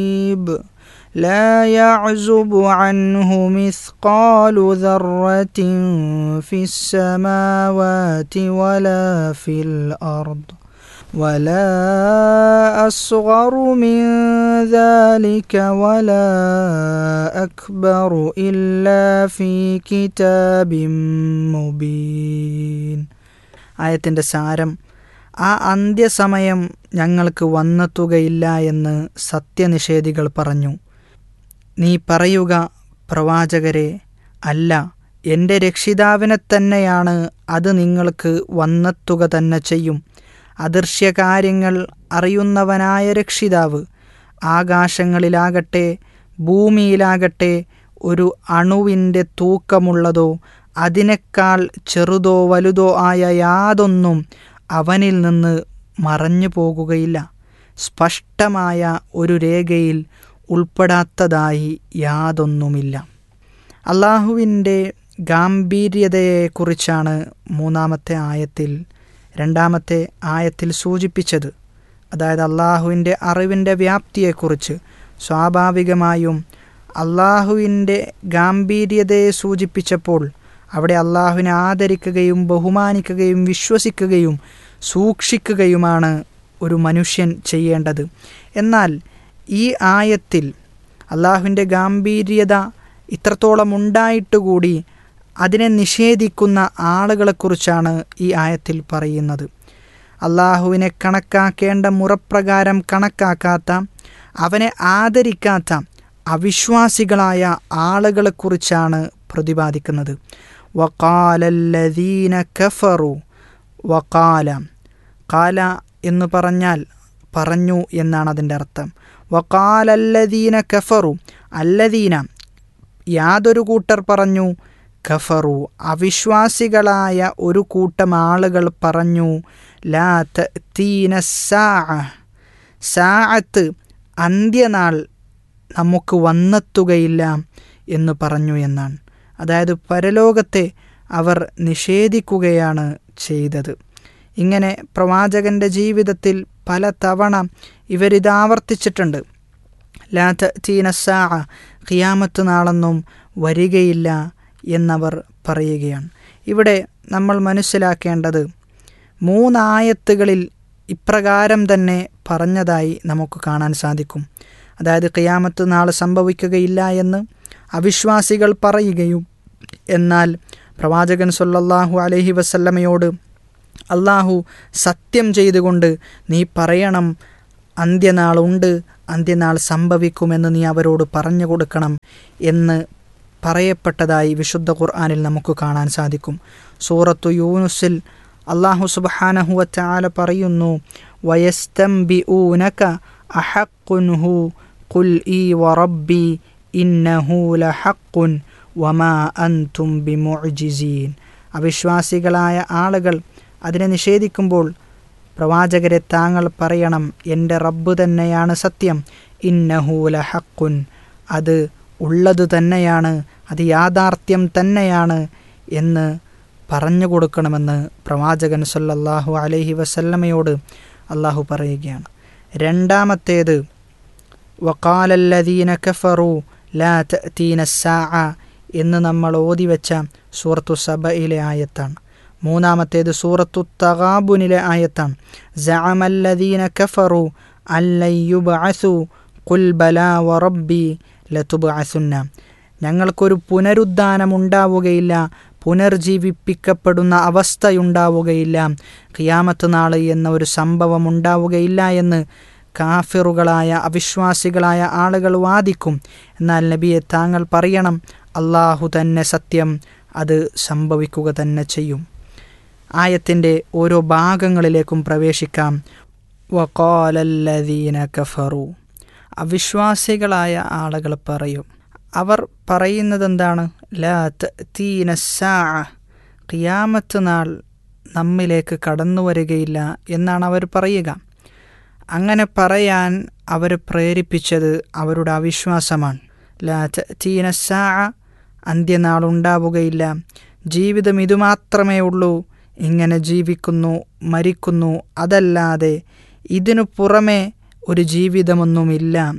غيب لا يعزب عنه مثقال ذرة في السماوات ولا في الأرض ولا أصغر من ذلك ولا أكبر إلا في كتاب مبين ആയത്തിൻ്റെ സാരം ആ അന്ത്യസമയം ഞങ്ങൾക്ക് വന്നെത്തുകയില്ല എന്ന് സത്യനിഷേധികൾ പറഞ്ഞു നീ പറയുക പ്രവാചകരെ അല്ല എൻ്റെ രക്ഷിതാവിനെ തന്നെയാണ് അത് നിങ്ങൾക്ക് വന്നെത്തുക തന്നെ ചെയ്യും അദൃശ്യകാര്യങ്ങൾ അറിയുന്നവനായ രക്ഷിതാവ് ആകാശങ്ങളിലാകട്ടെ ഭൂമിയിലാകട്ടെ ഒരു അണുവിൻ്റെ തൂക്കമുള്ളതോ അതിനേക്കാൾ ചെറുതോ വലുതോ ആയ യാതൊന്നും അവനിൽ നിന്ന് മറഞ്ഞു പോകുകയില്ല സ്പഷ്ടമായ ഒരു രേഖയിൽ ഉൾപ്പെടാത്തതായി യാതൊന്നുമില്ല അള്ളാഹുവിൻ്റെ ഗാംഭീര്യതയെക്കുറിച്ചാണ് മൂന്നാമത്തെ ആയത്തിൽ രണ്ടാമത്തെ ആയത്തിൽ സൂചിപ്പിച്ചത് അതായത് അള്ളാഹുവിൻ്റെ അറിവിൻ്റെ വ്യാപ്തിയെക്കുറിച്ച് സ്വാഭാവികമായും അള്ളാഹുവിൻ്റെ ഗാംഭീര്യതയെ സൂചിപ്പിച്ചപ്പോൾ അവിടെ അള്ളാഹുവിനെ ആദരിക്കുകയും ബഹുമാനിക്കുകയും വിശ്വസിക്കുകയും സൂക്ഷിക്കുകയുമാണ് ഒരു മനുഷ്യൻ ചെയ്യേണ്ടത് എന്നാൽ ഈ ആയത്തിൽ അള്ളാഹുവിൻ്റെ ഗാംഭീര്യത ഇത്രത്തോളം ഉണ്ടായിട്ടുകൂടി അതിനെ നിഷേധിക്കുന്ന ആളുകളെക്കുറിച്ചാണ് ഈ ആയത്തിൽ പറയുന്നത് അള്ളാഹുവിനെ കണക്കാക്കേണ്ട മുറപ്രകാരം കണക്കാക്കാത്ത അവനെ ആദരിക്കാത്ത അവിശ്വാസികളായ ആളുകളെക്കുറിച്ചാണ് പ്രതിപാദിക്കുന്നത് വക്കാലല്ലദീന കഫറു വക്കാല കാല എന്ന് പറഞ്ഞാൽ പറഞ്ഞു എന്നാണ് അതിൻ്റെ അർത്ഥം വക്കാലല്ലദീന കഫറു അല്ലദീന യാതൊരു കൂട്ടർ പറഞ്ഞു കഫറു അവിശ്വാസികളായ ഒരു കൂട്ടം ആളുകൾ പറഞ്ഞു ലാ തീന സാ സാഅത്ത് അന്ത്യനാൾ നമുക്ക് വന്നെത്തുകയില്ല എന്ന് പറഞ്ഞു എന്നാണ് അതായത് പരലോകത്തെ അവർ നിഷേധിക്കുകയാണ് ചെയ്തത് ഇങ്ങനെ പ്രവാചകൻ്റെ ജീവിതത്തിൽ പല തവണ ഇവരിത് ആവർത്തിച്ചിട്ടുണ്ട് ലാത്ത തീനസാ ഖിയാമത്ത് നാളെന്നും വരികയില്ല എന്നവർ പറയുകയാണ് ഇവിടെ നമ്മൾ മനസ്സിലാക്കേണ്ടത് മൂന്നായത്തുകളിൽ ഇപ്രകാരം തന്നെ പറഞ്ഞതായി നമുക്ക് കാണാൻ സാധിക്കും അതായത് ഖിയാമത്ത് നാളെ സംഭവിക്കുകയില്ല എന്ന് അവിശ്വാസികൾ പറയുകയും എന്നാൽ പ്രവാചകൻ സൊല്ലാഹു അലഹി വസല്ലമയോട് അള്ളാഹു സത്യം ചെയ്തുകൊണ്ട് നീ പറയണം അന്ത്യനാളുണ്ട് അന്ത്യനാൾ സംഭവിക്കുമെന്ന് നീ അവരോട് പറഞ്ഞു കൊടുക്കണം എന്ന് പറയപ്പെട്ടതായി വിശുദ്ധ ഖുർആാനിൽ നമുക്ക് കാണാൻ സാധിക്കും സൂറത്തു യൂനുസിൽ അള്ളാഹു സുബാനഹുവറ്റാല പറയുന്നു വയസ്തംബി ഊനക അഹക്കുൻഹു കുൽ ഈ വറബ്ബി ഇന്നഹു ലഹക്കുൻ വമാ അൻതും ബിമുഅ്ജിസീൻ അവിശ്വാസികളായ ആളുകൾ അതിനെ നിഷേധിക്കുമ്പോൾ പ്രവാചകരെ താങ്കൾ പറയണം എൻ്റെ റബ്ബ് തന്നെയാണ് സത്യം ഇന്നഹൂല ഹക്കുൻ അത് ഉള്ളത് തന്നെയാണ് അത് യാഥാർത്ഥ്യം തന്നെയാണ് എന്ന് പറഞ്ഞു കൊടുക്കണമെന്ന് പ്രവാചകൻ സല്ലല്ലാഹു അലൈഹി വസല്ലമയോട് അള്ളാഹു പറയുകയാണ് രണ്ടാമത്തേത് വക്കാലല്ലദീന കഫറു ലാ തീന സാ എന്ന് നമ്മൾ ഓതിവെച്ച സൂറത്തു സബയിലെ ആയത്താണ് മൂന്നാമത്തേത് സൂറത്തു തഗാബുനിലെ ആയത്താണ് ജഅമല്ലദീന കഫറു അല്ലയ്യുബഅസു കുൽ ബലാ വറബ്ബി ലതുബഅസുന്ന ഞങ്ങൾക്കൊരു പുനരുദ്ധാനം ഉണ്ടാവുകയില്ല പുനർജീവിപ്പിക്കപ്പെടുന്ന അവസ്ഥയുണ്ടാവുകയില്ല ഖിയാമത്ത് നാൾ എന്ന ഒരു സംഭവം ഉണ്ടാവുകയില്ല എന്ന് കാഫിറുകളായ അവിശ്വാസികളായ ആളുകൾ വാദിക്കും എന്നാൽ നബിയെ താങ്കൾ പറയണം അള്ളാഹു തന്നെ സത്യം അത് സംഭവിക്കുക തന്നെ ചെയ്യും ആയത്തിൻ്റെ ഓരോ ഭാഗങ്ങളിലേക്കും പ്രവേശിക്കാം വക്കാലല്ലദീന കഫറു അവിശ്വാസികളായ ആളുകൾ പറയും അവർ പറയുന്നത് എന്താണ് ലാ തീന സാ ഖിയാമത്ത് നാൾ നമ്മിലേക്ക് കടന്നു വരികയില്ല എന്നാണ് അവർ പറയുക അങ്ങനെ പറയാൻ അവർ പ്രേരിപ്പിച്ചത് അവരുടെ അവിശ്വാസമാണ് ലാ തീന സാ അന്ത്യനാൾ ഉണ്ടാവുകയില്ല ജീവിതം ഇതുമാത്രമേ ഉള്ളൂ ഇങ്ങനെ ജീവിക്കുന്നു മരിക്കുന്നു അതല്ലാതെ ഇതിനു പുറമെ ഒരു ജീവിതമൊന്നുമില്ല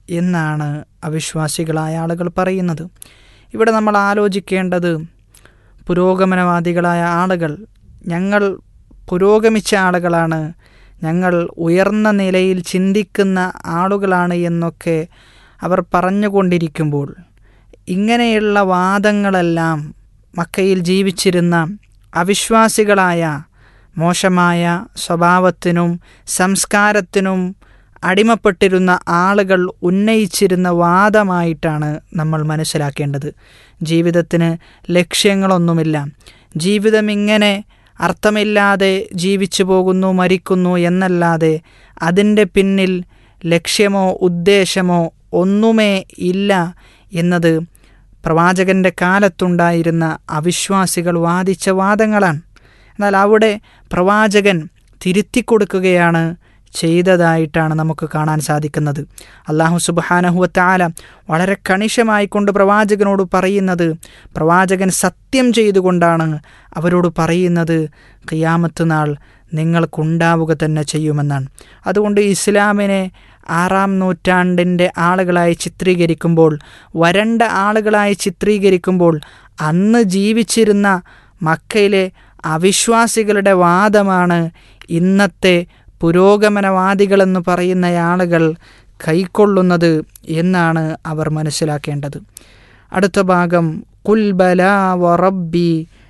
എന്നാണ് അവിശ്വാസികളായ ആളുകൾ പറയുന്നത് ഇവിടെ നമ്മൾ ആലോചിക്കേണ്ടത് പുരോഗമനവാദികളായ ആളുകൾ ഞങ്ങൾ പുരോഗമിച്ച ആളുകളാണ് ഞങ്ങൾ ഉയർന്ന നിലയിൽ ചിന്തിക്കുന്ന ആളുകളാണ് എന്നൊക്കെ അവർ പറഞ്ഞുകൊണ്ടിരിക്കുമ്പോൾ ഇങ്ങനെയുള്ള വാദങ്ങളെല്ലാം മക്കയിൽ ജീവിച്ചിരുന്ന അവിശ്വാസികളായ മോശമായ സ്വഭാവത്തിനും സംസ്കാരത്തിനും അടിമപ്പെട്ടിരുന്ന ആളുകൾ ഉന്നയിച്ചിരുന്ന വാദമായിട്ടാണ് നമ്മൾ മനസ്സിലാക്കേണ്ടത് ജീവിതത്തിന് ലക്ഷ്യങ്ങളൊന്നുമില്ല ജീവിതം ഇങ്ങനെ അർത്ഥമില്ലാതെ ജീവിച്ചു പോകുന്നു മരിക്കുന്നു എന്നല്ലാതെ അതിൻ്റെ പിന്നിൽ ലക്ഷ്യമോ ഉദ്ദേശമോ ഒന്നുമേ ഇല്ല എന്നത് പ്രവാചകൻ്റെ കാലത്തുണ്ടായിരുന്ന അവിശ്വാസികൾ വാദിച്ച വാദങ്ങളാണ് എന്നാൽ അവിടെ പ്രവാചകൻ തിരുത്തിക്കൊടുക്കുകയാണ് ചെയ്തതായിട്ടാണ് നമുക്ക് കാണാൻ സാധിക്കുന്നത് അള്ളാഹു സുബാനഹുവത്താല വളരെ കണിശമായിക്കൊണ്ട് പ്രവാചകനോട് പറയുന്നത് പ്രവാചകൻ സത്യം ചെയ്തുകൊണ്ടാണ് അവരോട് പറയുന്നത് ഖിയാമത്ത് നാൾ നിങ്ങൾക്കുണ്ടാവുക തന്നെ ചെയ്യുമെന്നാണ് അതുകൊണ്ട് ഇസ്ലാമിനെ ആറാം നൂറ്റാണ്ടിൻ്റെ ആളുകളായി ചിത്രീകരിക്കുമ്പോൾ വരണ്ട ആളുകളായി ചിത്രീകരിക്കുമ്പോൾ അന്ന് ജീവിച്ചിരുന്ന മക്കയിലെ അവിശ്വാസികളുടെ വാദമാണ് ഇന്നത്തെ പുരോഗമനവാദികളെന്ന് പറയുന്ന ആളുകൾ കൈക്കൊള്ളുന്നത് എന്നാണ് അവർ മനസ്സിലാക്കേണ്ടത് അടുത്ത ഭാഗം കുൽബല വറബി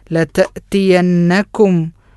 ലതത്തിയന്നക്കും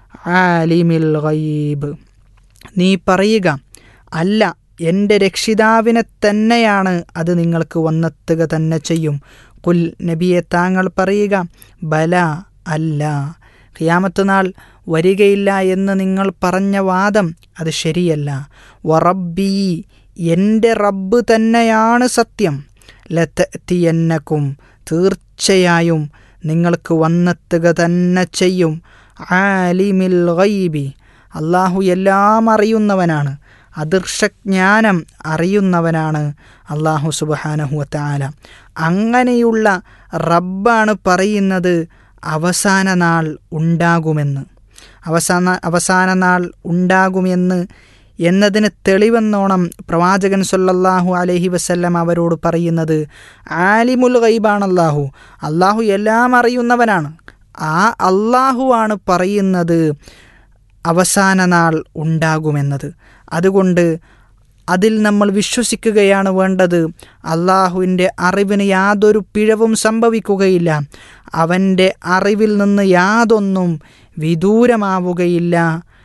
ആലിമിൽ ഗൈബ് നീ പറയുക അല്ല എൻ്റെ രക്ഷിതാവിനെ തന്നെയാണ് അത് നിങ്ങൾക്ക് വന്നെത്തുക തന്നെ ചെയ്യും കുൽ നബിയെ താങ്കൾ പറയുക ബല അല്ല ഖിയാമത്ത് നാൾ വരികയില്ല എന്ന് നിങ്ങൾ പറഞ്ഞ വാദം അത് ശരിയല്ല വറബ്ബി എൻ്റെ റബ്ബ് തന്നെയാണ് സത്യം ലത്തത്തിയന്നക്കും തീർച്ചയായും നിങ്ങൾക്ക് വന്നെത്തുക തന്നെ ചെയ്യും ആലിമിൽ ഗൈബി അള്ളാഹു എല്ലാം അറിയുന്നവനാണ് അദൃശജ്ഞാനം അറിയുന്നവനാണ് അള്ളാഹു സുബഹാനഹുവത്താല അങ്ങനെയുള്ള റബ്ബാണ് പറയുന്നത് അവസാന നാൾ ഉണ്ടാകുമെന്ന് അവസാന അവസാന നാൾ ഉണ്ടാകുമെന്ന് എന്നതിന് തെളിവെന്നോണം പ്രവാചകൻ സല്ലല്ലാഹു അലൈഹി വസല്ലം അവരോട് പറയുന്നത് ആലിമുൽ ഗൈബാണ് അള്ളാഹു അള്ളാഹു എല്ലാം അറിയുന്നവനാണ് ആ അള്ളാഹു ആണ് പറയുന്നത് അവസാന നാൾ ഉണ്ടാകുമെന്നത് അതുകൊണ്ട് അതിൽ നമ്മൾ വിശ്വസിക്കുകയാണ് വേണ്ടത് അള്ളാഹുവിൻ്റെ അറിവിന് യാതൊരു പിഴവും സംഭവിക്കുകയില്ല അവൻ്റെ അറിവിൽ നിന്ന് യാതൊന്നും വിദൂരമാവുകയില്ല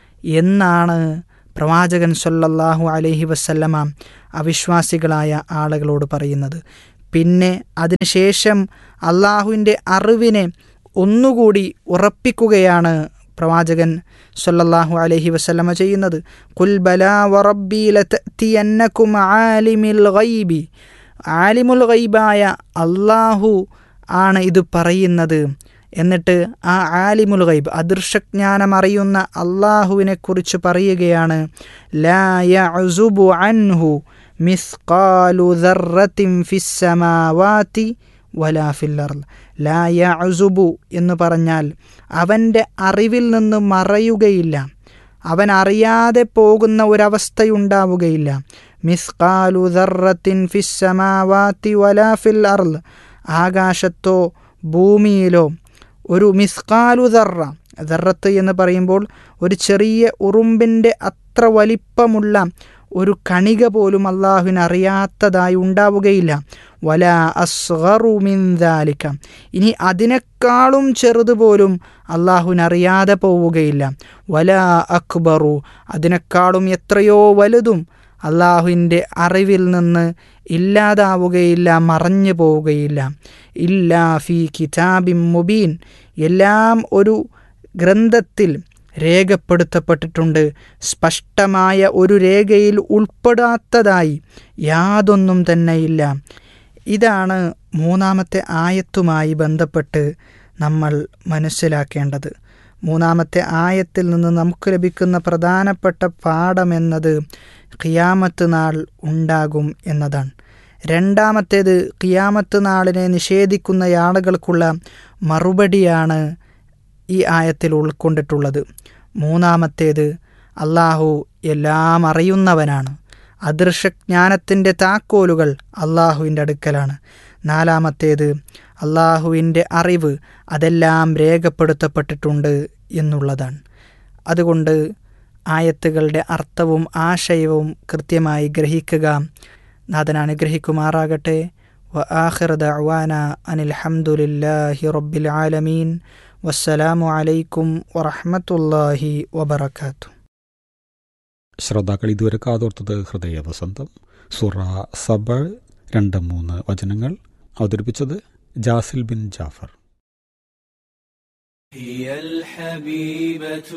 എന്നാണ് പ്രവാചകൻ സല്ലല്ലാഹു അലൈഹി വസല്ലമ അവിശ്വാസികളായ ആളുകളോട് പറയുന്നത് പിന്നെ അതിനുശേഷം അള്ളാഹുവിൻ്റെ അറിവിനെ ഒന്നുകൂടി ഉറപ്പിക്കുകയാണ് പ്രവാചകൻ സല്ലല്ലാഹു അലൈഹി വസല്ലമ ചെയ്യുന്നത് കുൽ ബലാ വറബ്ബി ലതഅതിയന്നകും ആലിമിൽ ഗൈബി ആലിമുൽ ഗൈബായ അള്ളാഹു ആണ് ഇത് പറയുന്നത് എന്നിട്ട് ആ ആലിമുൽ ഗൈബ് അദൃശജ്ഞാനം അറിയുന്ന അള്ളാഹുവിനെ കുറിച്ച് പറയുകയാണ് ലാ യഅസുബു അൻഹു മിസ്കാലു ദർറത്തിൻ ഫിസ്സമാവാതി വലാ ഫില്ലർൽ ലാ യഅസുബു എന്ന് പറഞ്ഞാൽ അവൻ്റെ അറിവിൽ നിന്ന് മറയുകയില്ല അവൻ അറിയാതെ പോകുന്ന ഒരവസ്ഥയുണ്ടാവുകയില്ല മിസ്കാലു ദർറത്തിൻ ഫിസ്സമാവാതി വലാ ഫിൽ അർൽ ആകാശത്തോ ഭൂമിയിലോ ഒരു മിസ്കാലു ദർറ ദർറത്ത് എന്ന് പറയുമ്പോൾ ഒരു ചെറിയ ഉറുമ്പിൻ്റെ അത്ര വലിപ്പമുള്ള ഒരു കണിക പോലും അള്ളാഹുവിന് അറിയാത്തതായി ഉണ്ടാവുകയില്ല വല അസ്ഗറു മിൻദാലിക്ക ഇനി അതിനേക്കാളും ചെറുതുപോലും അള്ളാഹുവിന് അറിയാതെ പോവുകയില്ല വല അക്ബറു അതിനേക്കാളും എത്രയോ വലുതും അള്ളാഹുവിൻ്റെ അറിവിൽ നിന്ന് ഇല്ലാതാവുകയില്ല മറഞ്ഞു പോവുകയില്ല ഇല്ലാ ഫി കിതാബിം മുബീൻ എല്ലാം ഒരു ഗ്രന്ഥത്തിൽ രേഖപ്പെടുത്തപ്പെട്ടിട്ടുണ്ട് സ്പഷ്ടമായ ഒരു രേഖയിൽ ഉൾപ്പെടാത്തതായി യാതൊന്നും തന്നെയില്ല ഇതാണ് മൂന്നാമത്തെ ആയത്തുമായി ബന്ധപ്പെട്ട് നമ്മൾ മനസ്സിലാക്കേണ്ടത് മൂന്നാമത്തെ ആയത്തിൽ നിന്ന് നമുക്ക് ലഭിക്കുന്ന പ്രധാനപ്പെട്ട പാഠമെന്നത് ഖിയാമത്ത് നാൾ ഉണ്ടാകും എന്നതാണ് രണ്ടാമത്തേത് ഖിയാമത്ത് നാളിനെ നിഷേധിക്കുന്ന ആളുകൾക്കുള്ള മറുപടിയാണ് ഈ ആയത്തിൽ ഉൾക്കൊണ്ടിട്ടുള്ളത് മൂന്നാമത്തേത് അള്ളാഹു എല്ലാം അറിയുന്നവനാണ് അദൃശ്യജ്ഞാനത്തിൻ്റെ താക്കോലുകൾ അള്ളാഹുവിൻ്റെ അടുക്കലാണ് നാലാമത്തേത് അള്ളാഹുവിൻ്റെ അറിവ് അതെല്ലാം രേഖപ്പെടുത്തപ്പെട്ടിട്ടുണ്ട് എന്നുള്ളതാണ് അതുകൊണ്ട് ആയത്തുകളുടെ അർത്ഥവും ആശയവും കൃത്യമായി ഗ്രഹിക്കുക നാഥൻ അനുഗ്രഹിക്കുമാറാകട്ടെ വ ആഖിർ ദഅവാന അനിൽ ഹംദുലില്ലാഹി റബ്ബിൽ ആലമീൻ വസ്സലാമു അലൈക്കും വറഹ്മത്തുള്ളാഹി വബറകാതുഹു ശ്രോതാക്കൾ ഇതുവരെ കാതോർത്തത് ഹൃദയവസന്തം സുറ സബ രണ്ട് മൂന്ന് വചനങ്ങൾ അവതരിപ്പിച്ചത് ജാസിൽ ബിൻ ജാഫർ هي الحبيبة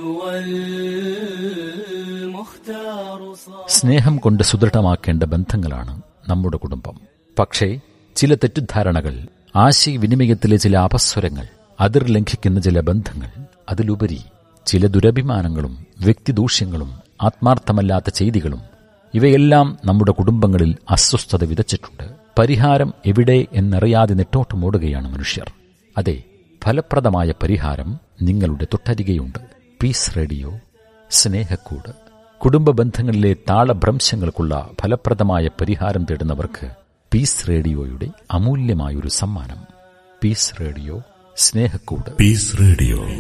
والمختار صار സ്നേഹം കൊണ്ട് സുദൃഢമാക്കേണ്ട ബന്ധങ്ങളാണ് നമ്മുടെ കുടുംബം പക്ഷേ ചില തെറ്റിദ്ധാരണകൾ ആശയവിനിമയത്തിലെ ചില അപസ്വരങ്ങൾ അതിർ ലംഘിക്കുന്ന ചില ബന്ധങ്ങൾ അതിലുപരി ചില ദുരഭിമാനങ്ങളും വ്യക്തിദൂഷ്യങ്ങളും ആത്മാർത്ഥമല്ലാത്ത ചെയ്തികളും ഇവയെല്ലാം നമ്മുടെ കുടുംബങ്ങളിൽ അസ്വസ്ഥത വിതച്ചിട്ടുണ്ട് പരിഹാരം എവിടെ എന്നറിയാതെ നെട്ടോട്ടമോടുകയാണ് മനുഷ്യർ അതെ ഫലപ്രദമായ പരിഹാരം നിങ്ങളുടെ തൊട്ടരികെയുണ്ട് പീസ് റേഡിയോ സ്നേഹക്കൂട് കുടുംബ ബന്ധങ്ങളിലെ താളഭ്രംശങ്ങൾക്കുള്ള ഫലപ്രദമായ പരിഹാരം തേടുന്നവർക്ക് പീസ് റേഡിയോയുടെ അമൂല്യമായൊരു സമ്മാനം പീസ് റേഡിയോ സ്നേഹക്കൂട് Peace Radio.